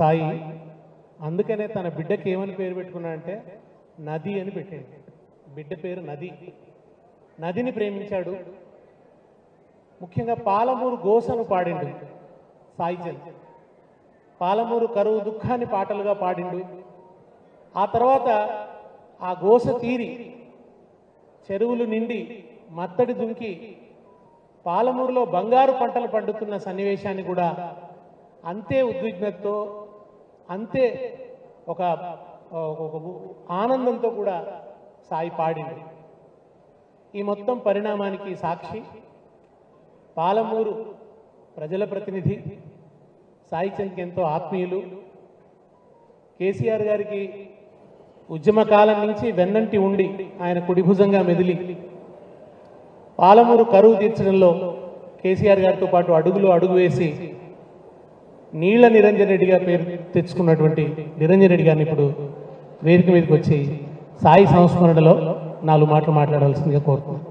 సాయి అందుకనే తన బిడ్డకి ఏమని పేరు పెట్టుకున్నాడంటే నది అని పెట్టాడు బిడ్డ పేరు నది నదిని ప్రేమించాడు ముఖ్యంగా పాలమూరు గోసను పాడిండు సాయిచంద్ పాలమూరు కరువు దుఃఖాన్ని పాటలుగా పాడిండు ఆ తర్వాత ఆ గోస తీరి చెరువులు నిండి మత్తడి దుంకి పాలమూరులో బంగారు పంటలు పండుతున్న సన్నివేశాన్ని కూడా అంతే ఉద్విగ్నతతో అంతే ఒక ఒక ఆనందంతో కూడా సాయి పాడింది ఈ మొత్తం పరిణామానికి సాక్షి పాలమూరు ప్రజల ప్రతినిధి సాయి చంద్కి ఎంతో ఆత్మీయులు కేసీఆర్ గారికి ఉద్యమ కాలం నుంచి వెన్నంటి ఉండి ఆయన కుడిభుజంగా మెదిలి పాలమూరు కరువు తీర్చడంలో కేసీఆర్ గారితో పాటు అడుగులు అడుగు వేసి నీళ్ల నిరంజన్ రెడ్డిగా పేరు తెచ్చుకున్నటువంటి నిరంజన్ రెడ్డి గారిని ఇప్పుడు వేదిక మీదకి వచ్చి సాయి సంస్మరణలో నాలుగు మాటలు మాట్లాడాల్సిందిగా కోరుతున్నాను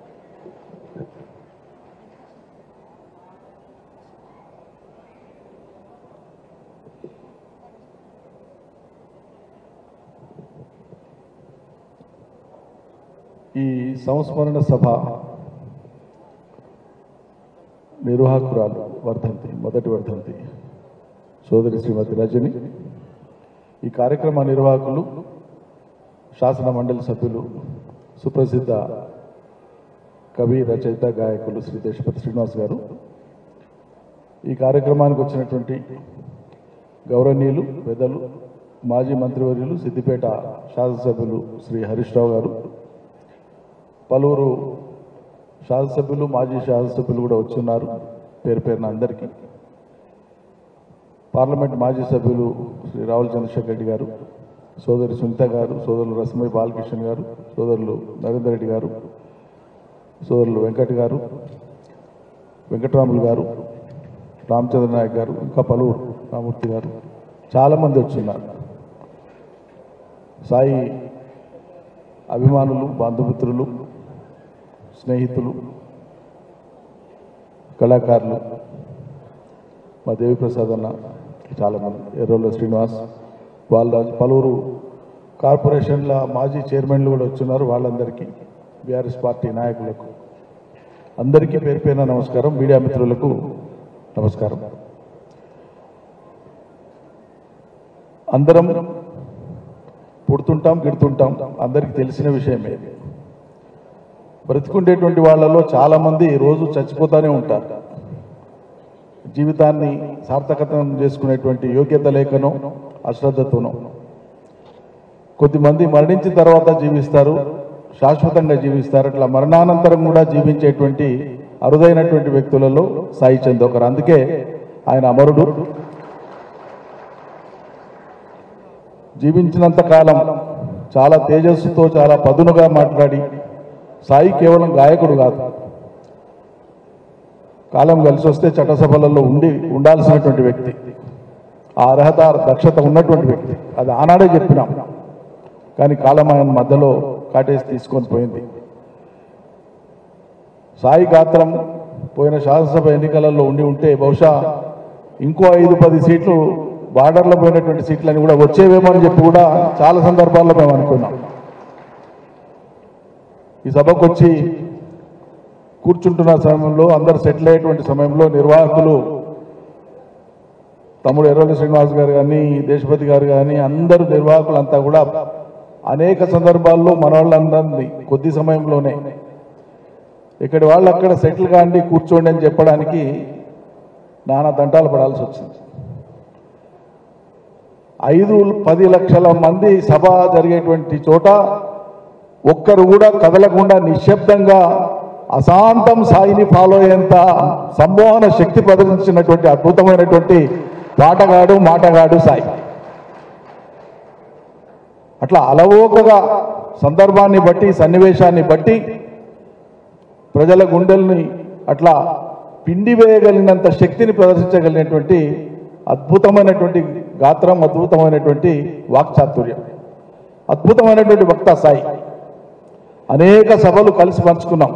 ఈ సంస్మరణ సభ నిర్వాహకురాలు వర్ధంతి మొదటి వర్ధంతి సోదరి శ్రీమతి రజని ఈ కార్యక్రమ నిర్వాహకులు శాసన మండలి సభ్యులు సుప్రసిద్ధ కవి రచయిత గాయకులు శ్రీ దేశపతి శ్రీనివాస్ గారు ఈ కార్యక్రమానికి వచ్చినటువంటి గౌరవనీయులు పెద్దలు మాజీ మంత్రివర్యులు సిద్దిపేట శాసనసభ్యులు శ్రీ హరీష్ రావు గారు పలువురు శాసనసభ్యులు మాజీ శాసనసభ్యులు కూడా వచ్చున్నారు పేరు పేరున అందరికీ పార్లమెంట్ మాజీ సభ్యులు శ్రీ రావుల చంద్రశేఖర్ రెడ్డి గారు సోదరి సునీత గారు సోదరులు రసమయ్య బాలకృష్ణ గారు సోదరులు నరేందర్ రెడ్డి గారు సోదరులు వెంకట్ గారు వెంకటరాములు గారు రామచంద్ర నాయక్ గారు ఇంకా పలువురు రామూర్తి గారు చాలామంది వచ్చున్నారు సాయి అభిమానులు బంధుమిత్రులు స్నేహితులు కళాకారులు మా దేవిప్రసాద్ అన్న చాలామంది ఎర్రోళ్ళ శ్రీనివాస్ బాలరాజ్ పలువురు కార్పొరేషన్ల మాజీ చైర్మన్లు కూడా వచ్చున్నారు వాళ్ళందరికీ బీఆర్ఎస్ పార్టీ నాయకులకు అందరికీ పేరు పేరున నమస్కారం మీడియా మిత్రులకు నమస్కారం అందరం పుడుతుంటాం గిడుతుంటాం అందరికీ తెలిసిన విషయమే బ్రతికుండేటువంటి వాళ్ళలో చాలామంది రోజు చచ్చిపోతూనే ఉంటారు జీవితాన్ని సార్థకతం చేసుకునేటువంటి యోగ్యత లేకనో అశ్రద్ధతోనో కొద్దిమంది మరణించిన తర్వాత జీవిస్తారు శాశ్వతంగా జీవిస్తారు అట్లా మరణానంతరం కూడా జీవించేటువంటి అరుదైనటువంటి వ్యక్తులలో సాయి చంద్ ఒకరు అందుకే ఆయన అమరుడు జీవించినంత కాలం చాలా తేజస్సుతో చాలా పదునుగా మాట్లాడి సాయి కేవలం గాయకుడు కాదు కాలం కలిసి వస్తే చట్టసభలలో ఉండి ఉండాల్సినటువంటి వ్యక్తి ఆ అర్హత దక్షత ఉన్నటువంటి వ్యక్తి అది ఆనాడే చెప్పినాం కానీ కాలం ఆయన మధ్యలో కాటేసి తీసుకొని పోయింది సాయి గాత్రం పోయిన శాసనసభ ఎన్నికలలో ఉండి ఉంటే బహుశా ఇంకో ఐదు పది సీట్లు బార్డర్లో పోయినటువంటి సీట్లని కూడా వచ్చేవేమో అని చెప్పి కూడా చాలా సందర్భాల్లో మేము అనుకున్నాం ఈ సభకు వచ్చి కూర్చుంటున్న సమయంలో అందరు సెటిల్ అయ్యేటువంటి సమయంలో నిర్వాహకులు తమ్ముడు ఎర్రవల్లి శ్రీనివాస్ గారు కానీ దేశపతి గారు కానీ అందరు నిర్వాహకులంతా కూడా అనేక సందర్భాల్లో మన వాళ్ళందరినీ కొద్ది సమయంలోనే ఇక్కడి వాళ్ళు అక్కడ సెటిల్ కాండి కూర్చోండి అని చెప్పడానికి నానా దంటాలు పడాల్సి వచ్చింది ఐదు పది లక్షల మంది సభ జరిగేటువంటి చోట ఒక్కరు కూడా కదలకుండా నిశ్శబ్దంగా అశాంతం సాయిని ఫాలో అయ్యేంత సంమోహన శక్తి ప్రదర్శించినటువంటి అద్భుతమైనటువంటి పాటగాడు మాటగాడు సాయి అట్లా అలవోకగా సందర్భాన్ని బట్టి సన్నివేశాన్ని బట్టి ప్రజల గుండెల్ని అట్లా పిండి వేయగలిగినంత శక్తిని ప్రదర్శించగలిగినటువంటి అద్భుతమైనటువంటి గాత్రం అద్భుతమైనటువంటి వాక్చాతుర్యం అద్భుతమైనటువంటి వక్త సాయి అనేక సభలు కలిసి పంచుకున్నాం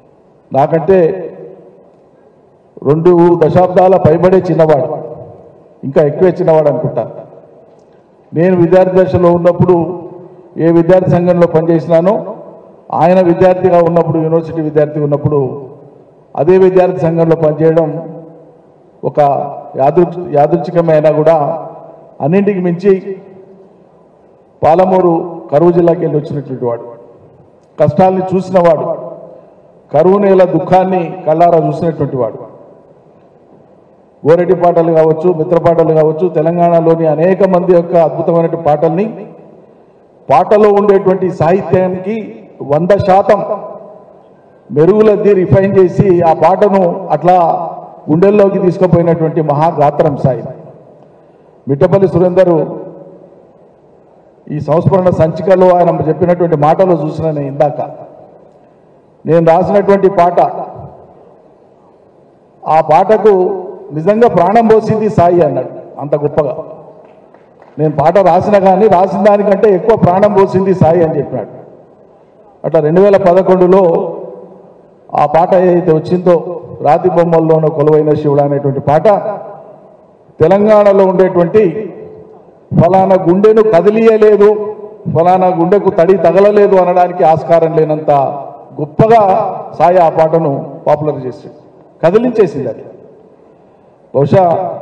నాకంటే రెండు దశాబ్దాల పైబడే చిన్నవాడు ఇంకా ఎక్కువ ఇచ్చినవాడు అనుకుంటా నేను విద్యార్థి దశలో ఉన్నప్పుడు ఏ విద్యార్థి సంఘంలో పనిచేసినానో ఆయన విద్యార్థిగా ఉన్నప్పుడు యూనివర్సిటీ విద్యార్థి ఉన్నప్పుడు అదే విద్యార్థి సంఘంలో పనిచేయడం ఒక యాదృ యాదృచ్ఛికమైన కూడా అన్నింటికి మించి పాలమూరు కరువు జిల్లాకి వెళ్ళి వచ్చినటువంటి వాడు కష్టాల్ని చూసినవాడు కరువు నేల దుఃఖాన్ని కళ్ళారా చూసినటువంటి వాడు గోరెడ్డి పాటలు కావచ్చు మిత్ర పాటలు కావచ్చు తెలంగాణలోని అనేక మంది యొక్క అద్భుతమైనటువంటి పాటల్ని పాటలో ఉండేటువంటి సాహిత్యానికి వంద శాతం మెరుగులద్ది రిఫైన్ చేసి ఆ పాటను అట్లా గుండెల్లోకి తీసుకుపోయినటువంటి మహాగాత్రం సాయి మిట్టపల్లి సురేందరు ఈ సంస్మరణ సంచికలో ఆయన చెప్పినటువంటి మాటలు చూసిన నేను ఇందాక నేను రాసినటువంటి పాట ఆ పాటకు నిజంగా ప్రాణం పోసింది సాయి అన్నాడు అంత గొప్పగా నేను పాట రాసిన కానీ రాసిన దానికంటే ఎక్కువ ప్రాణం పోసింది సాయి అని చెప్పినాడు అట్లా రెండు వేల పదకొండులో ఆ పాట ఏదైతే వచ్చిందో రాతి బొమ్మల్లోనో కొలువైన శివుడు అనేటువంటి పాట తెలంగాణలో ఉండేటువంటి ఫలానా గుండెను కదిలియలేదు ఫలానా గుండెకు తడి తగలలేదు అనడానికి ఆస్కారం లేనంత గొప్పగా సాయి ఆ పాటను పాపులర్ చేసి కదిలించేసింది అది బహుశా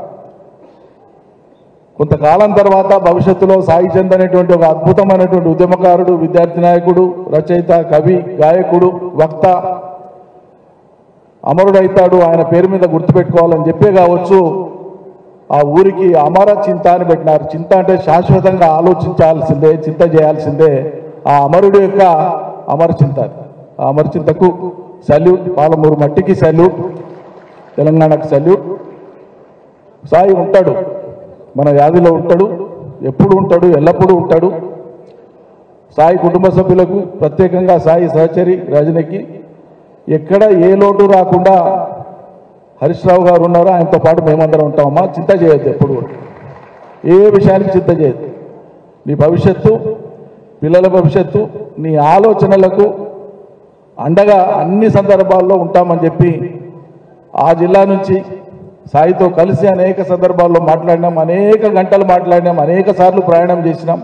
కొంతకాలం తర్వాత భవిష్యత్తులో సాయి చంద్ అనేటువంటి ఒక అద్భుతమైనటువంటి ఉద్యమకారుడు విద్యార్థి నాయకుడు రచయిత కవి గాయకుడు వక్త అమరుడైతాడు ఆయన పేరు మీద గుర్తుపెట్టుకోవాలని చెప్పే కావచ్చు ఆ ఊరికి అమర చింత అని పెట్టినారు చింత అంటే శాశ్వతంగా ఆలోచించాల్సిందే చింత చేయాల్సిందే ఆ అమరుడు యొక్క అమర చింత అది. ఆ అమర చింతకు సల్యూట్ పాలమూరు మట్టికి సల్యూట్ తెలంగాణకు సల్యూట్ సాయి ఉంటాడు మన వ్యాధిలో ఉంటాడు ఎప్పుడు ఉంటాడు ఎల్లప్పుడూ ఉంటాడు సాయి కుటుంబ సభ్యులకు ప్రత్యేకంగా సాయి సహచరి రజనికి ఎక్కడ ఏ లోటు రాకుండా హరీష్ రావు గారు ఉన్నారో ఆయనతో పాటు మేమందరం ఉంటామమ్మా చింత చేయొద్దు ఎప్పుడు కూడా ఏ విషయానికి చింత చేయొద్దు నీ భవిష్యత్తు పిల్లల భవిష్యత్తు నీ ఆలోచనలకు అండగా అన్ని సందర్భాల్లో ఉంటామని చెప్పి ఆ జిల్లా నుంచి సాయితో కలిసి అనేక సందర్భాల్లో మాట్లాడినాం అనేక గంటలు మాట్లాడినాం అనేక సార్లు ప్రయాణం చేసినాం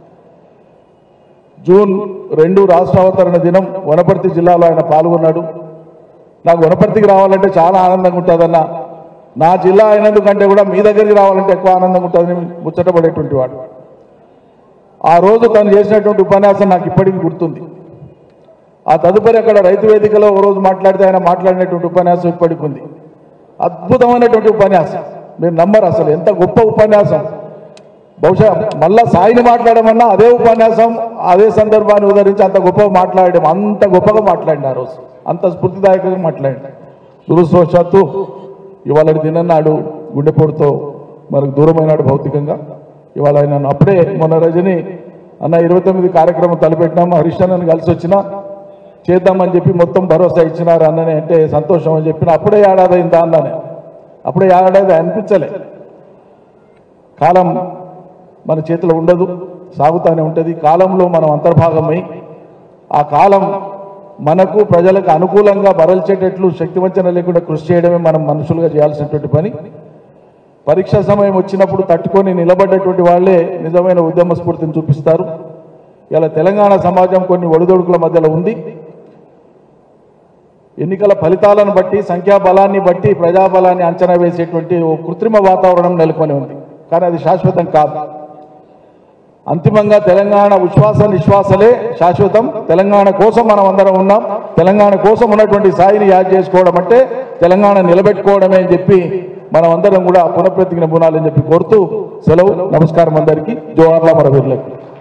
జూన్ రెండు రాష్ట్ర అవతరణ దినం వనపర్తి జిల్లాలో ఆయన పాల్గొన్నాడు నాకు వనపర్తికి రావాలంటే చాలా ఆనందంగా ఉంటుందన్న నా జిల్లా అయినందుకంటే కూడా మీ దగ్గరికి రావాలంటే ఎక్కువ ఆనందంగా ఉంటుందని ముచ్చటపడేటువంటి వాడు ఆ రోజు తను చేసినటువంటి ఉపన్యాసం నాకు ఇప్పటికీ గుర్తుంది ఆ తదుపరి అక్కడ రైతు వేదికలో ఓ రోజు మాట్లాడితే ఆయన మాట్లాడినటువంటి ఉపన్యాసం ఇప్పటికి ఉంది అద్భుతమైనటువంటి ఉపన్యాసం మీరు నమ్మరు అసలు ఎంత గొప్ప ఉపన్యాసం బహుశా మళ్ళా సాయిని మాట్లాడమన్నా అదే ఉపన్యాసం అదే సందర్భాన్ని ఉదరించి అంత గొప్పగా మాట్లాడడం అంత గొప్పగా మాట్లాడిన ఆ రోజు అంత స్ఫూర్తిదాయకంగా మాట్లాడి దురదృష్టవశాత్తు ఇవాళ దినన్నాడు గుండెపోటుతో మనకు దూరమైనాడు భౌతికంగా ఇవాళ ఆయన అప్పుడే మొన్న రజని అన్న ఇరవై తొమ్మిది కార్యక్రమం తలపెట్టినాము హరీష్ అన్నని కలిసి వచ్చినా చేద్దామని చెప్పి మొత్తం భరోసా ఇచ్చినారు అన్నని అంటే సంతోషం అని చెప్పిన అప్పుడే ఏడాది అయిందా అన్నానే అప్పుడే ఏడాది అనిపించలే కాలం మన చేతిలో ఉండదు సాగుతానే ఉంటుంది కాలంలో మనం అంతర్భాగమై ఆ కాలం మనకు ప్రజలకు అనుకూలంగా బరల్చేటట్లు శక్తివంచన లేకుండా కృషి చేయడమే మనం మనుషులుగా చేయాల్సినటువంటి పని పరీక్ష సమయం వచ్చినప్పుడు తట్టుకొని నిలబడ్డటువంటి వాళ్ళే నిజమైన ఉద్యమ స్ఫూర్తిని చూపిస్తారు ఇలా తెలంగాణ సమాజం కొన్ని ఒడిదొడుకుల మధ్యలో ఉంది ఎన్నికల ఫలితాలను బట్టి సంఖ్యాబలాన్ని బట్టి ప్రజాబలాన్ని అంచనా వేసేటువంటి ఓ కృత్రిమ వాతావరణం నెలకొని ఉంది కానీ అది శాశ్వతం కాదు అంతిమంగా తెలంగాణ ఉచ్ఛ్వాస నిశ్వాసలే శాశ్వతం తెలంగాణ కోసం మనం అందరం ఉన్నాం తెలంగాణ కోసం ఉన్నటువంటి సాయిని యాద్ చేసుకోవడం అంటే తెలంగాణ నిలబెట్టుకోవడమే అని చెప్పి మనం అందరం కూడా పునఃప్రతిజ్ఞ బునాలని చెప్పి కోరుతూ సెలవు నమస్కారం అందరికీ జోహార్లా మరవీర్లకు